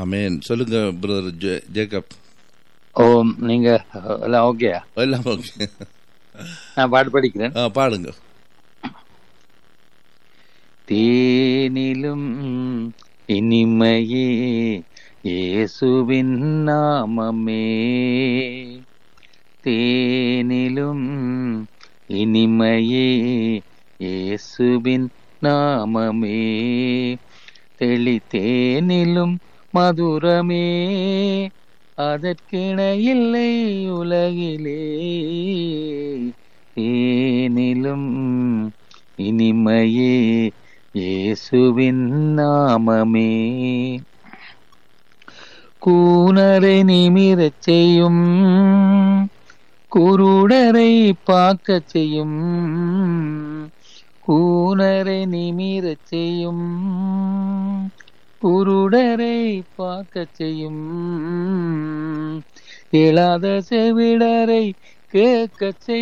ஆமேன் சொல்லுங்க brother Jacob ஓ நீங்க எல்லாம் ஓகேயா எல்லாம் ஓகே நான் பாட்டு படிக்கிறேன் ஆ பாடுங்க தேனிலும் இனிமையே இயேசுவின் நாமமே தேனிலும் இனிமையே இயேசுவின் நாமமே தெளித்தேனிலும் மதுரமே அதற்கிண இல்லை உலகிலே தேனிலும் இனிமையே இயேசுவின் நாமமே கூனரை நிமிரச் செய்யும் குருடரை பார்க்கச் செய்யும் கூனரை நிமிரச் செய்யும் குருடரை பார்க்கச் செய்யும் இயலாத செவிடரை கேட்கச் செய்யும்